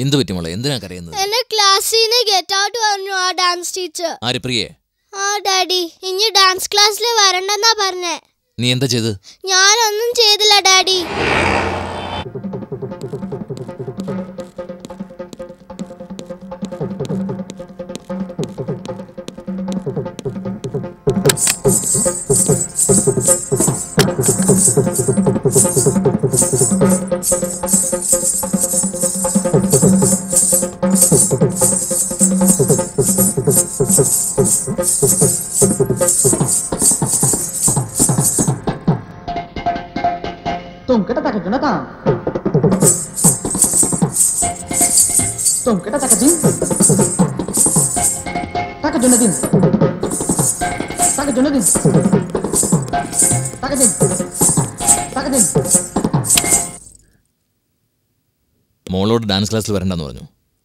എന്ത് പറ്റി മോളെ എന്തിനാ കരയുന്നത് എന്നെ ക്ലാസ്സിൽ നിന്ന് ഗെറ്റ് ഔട്ട് പറഞ്ഞു ആ ഡാൻസ് ടീച്ചർ ആര് പ്രിയേ ആ ഡാഡി ഇനി ഡാൻസ് ക്ലാസ്സിൽ വരണ്ടെന്നാ പറഞ്ഞേ നീ എന്താ ചെയ്ത് ഞാനൊന്നും ചെയ്തില്ല daddy Tum kita tak kena tak. Tum kita tak kena. Tak kena din. Tak kena din. Tak kena. Tak kena. മോളോട് ഡാൻസ് ക്ലാസ്സിൽ വരണ്ടെന്ന് പറഞ്ഞു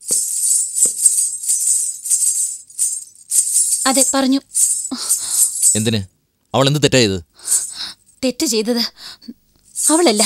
അതെ പറഞ്ഞു എന്തിന് അവൾ എന്ത് തെറ്റാ ചെയ്ത് തെറ്റ് ചെയ്തത് അവളല്ല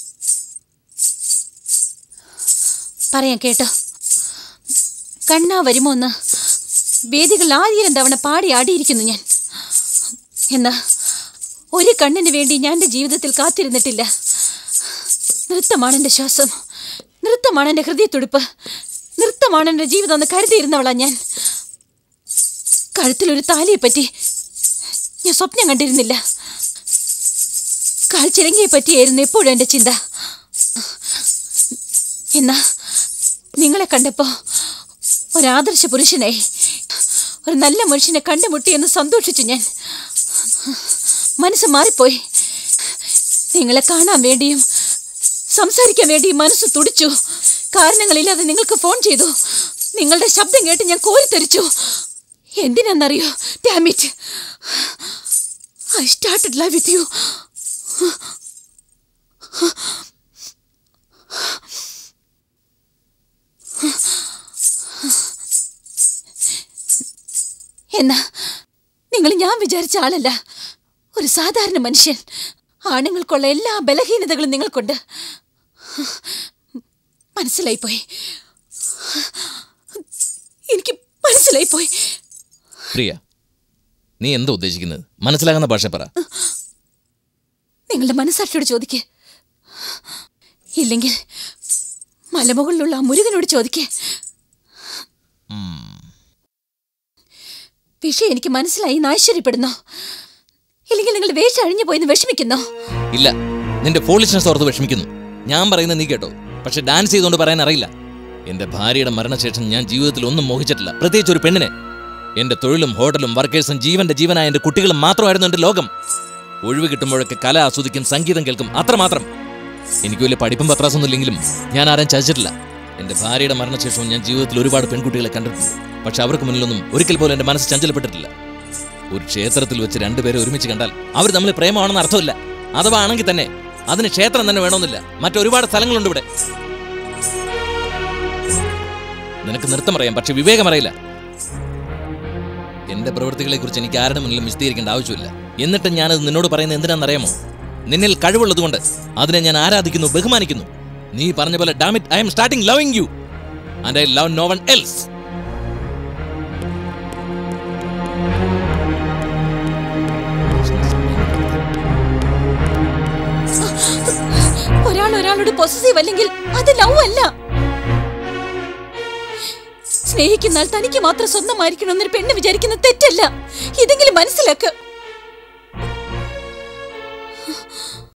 പറയാം കേട്ടോ കണ്ണാ വരുമോ എന്ന് വേദികൾ ആയിരം തവണ പാടി ആടിയിരിക്കുന്നു ഞാൻ എന്നാ ഒരു കണ്ണിന് വേണ്ടി ഞാൻ എൻ്റെ ജീവിതത്തിൽ കാത്തിരുന്നിട്ടില്ല നൃത്തമാണ് എൻ്റെ ശ്വാസം നൃത്തമാണ് എൻ്റെ ഹൃദയത്തുടിപ്പ് നൃത്തമാണ് എൻ്റെ ജീവിതം എന്ന് കരുതിയിരുന്നവളാ ഞാൻ കഴുത്തിലൊരു താലിയെപ്പറ്റി ഞാൻ സ്വപ്നം കണ്ടിരുന്നില്ല കാൽച്ചിരങ്ങിയെ പറ്റിയായിരുന്നു എപ്പോഴും എൻ്റെ ചിന്ത എന്നാ നിങ്ങളെ കണ്ടപ്പോ ഒരാദർശ പുരുഷനായി ഒരു നല്ല മനുഷ്യനെ കണ്ടുമുട്ടിയെന്ന് സന്തോഷിച്ചു ഞാൻ മനസ്സ് മാറിപ്പോയി നിങ്ങളെ കാണാൻ വേണ്ടിയും സംസാരിക്കാൻ വേണ്ടിയും മനസ്സ് തുടിച്ചു കാരണങ്ങളില്ലാതെ നിങ്ങൾക്ക് ഫോൺ ചെയ്തു നിങ്ങളുടെ ശബ്ദം കേട്ട് ഞാൻ കോരിത്തെറിച്ചു എന്തിനാന്നറിയോ dammit I started love with you എന്നാ നിങ്ങൾ ഞാൻ വിചാരിച്ച ആളല്ല ഒരു സാധാരണ മനുഷ്യൻ ആണുങ്ങൾക്കുള്ള എല്ലാ ബലഹീനതകളും നിങ്ങൾക്കുണ്ട് മനസ്സിലായിപ്പോയി എനിക്ക് മനസ്സിലായിപ്പോയി പ്രിയ നീ എന്താ ഉദ്ദേശിക്കുന്നത് മനസ്സിലാകുന്ന ഭാഷ പറ നിങ്ങളുടെ മനസ്സാക്ഷിയോട് ചോദിക്ക് ഇല്ലെങ്കിൽ മലമുകളിലുള്ള ആ മുരുകനോട് ചോദിക്ക് വിഷയം എനിക്ക് മനസ്സിലായി എന്ന് ആശ്ചര്യപ്പെടുന്നോ ഇല്ലെങ്കിൽ നിങ്ങൾ വേഷം അഴിഞ്ഞു പോയെന്ന് വിഷമിക്കുന്നോ ഇല്ല നിന്റെ ഫോളിഷ്നെസ് ഓർത്ത് വിഷമിക്കുന്നു ഞാൻ പറയുന്നത് നീ കേട്ടോ പക്ഷെ ഡാൻസ് ചെയ്തുകൊണ്ട് പറയാൻ അറിയില്ല എന്റെ ഭാര്യയുടെ മരണശേഷം ഞാൻ ജീവിതത്തിൽ ഒന്നും മോഹിച്ചിട്ടില്ല പ്രത്യേകിച്ച് ഒരു പെണ്ണിനെ എന്റെ തൊഴിലും ഹോട്ടലും വർക്കേഴ്സും ജീവന്റെ ജീവനായ എന്റെ കുട്ടികളും മാത്രമായിരുന്നു എന്റെ ലോകം ഒഴിവ് കിട്ടുമ്പോഴൊക്കെ കല ആസ്വദിക്കും സംഗീതം കേൾക്കും അത്രമാത്രം എനിക്ക് വലിയ പഠിപ്പും പത്രാസൊന്നും ഇല്ലെങ്കിലും ഞാൻ ആരും ചതിച്ചിട്ടില്ല എന്റെ ഭാര്യയുടെ മരണശേഷവും ഞാൻ ജീവിതത്തിൽ ഒരുപാട് പെൺകുട്ടികളെ കണ്ടിട്ടുണ്ട് പക്ഷെ അവർക്ക് മുന്നിലൊന്നും ഒരിക്കൽ പോലും എന്റെ മനസ്സ് ചഞ്ചലപ്പെട്ടിട്ടില്ല ഒരു ക്ഷേത്രത്തിൽ വെച്ച് രണ്ടുപേരെ ഒരുമിച്ച് കണ്ടാൽ അവർ തമ്മിൽ പ്രേമമാണെന്ന് അർത്ഥമില്ല അഥവാ ആണെങ്കിൽ തന്നെ അതിന് ക്ഷേത്രം തന്നെ വേണമെന്നില്ല മറ്റൊരുപാട് സ്ഥലങ്ങളുണ്ട് ഇവിടെ നിനക്ക് നൃത്തം അറിയാം പക്ഷെ വിവേകം അറിയില്ല എന്റെ പ്രവൃത്തികളെ കുറിച്ച് എനിക്ക് ആരുടെ മുന്നിലും വിശദീകരിക്കേണ്ട ആവശ്യമില്ല എന്നിട്ട് ഞാനത് നിന്നോട് പറയുന്നത് എന്തിനാണെന്നറിയാമോ നിന്നിൽ കഴിവുള്ളതുകൊണ്ട് അതിനെ ഞാൻ ആരാധിക്കുന്നു ബഹുമാനിക്കുന്നു നീ പറഞ്ഞ പോലെ dammit I am starting loving you and I love no one else ഒരാൾ ഒരാളോട് പൊസസീവ് അല്ലെങ്കിൽ അത് ലവ് അല്ല സ്നേഹിക്കുന്നാൽ തനിക്ക് മാത്രം സ്വന്തമായിരിക്കണമെന്നൊരു പെണ്ണ് വിചാരിക്കുന്ന തെറ്റല്ല ഇതെങ്കിലും മനസ്സിലാക്ക്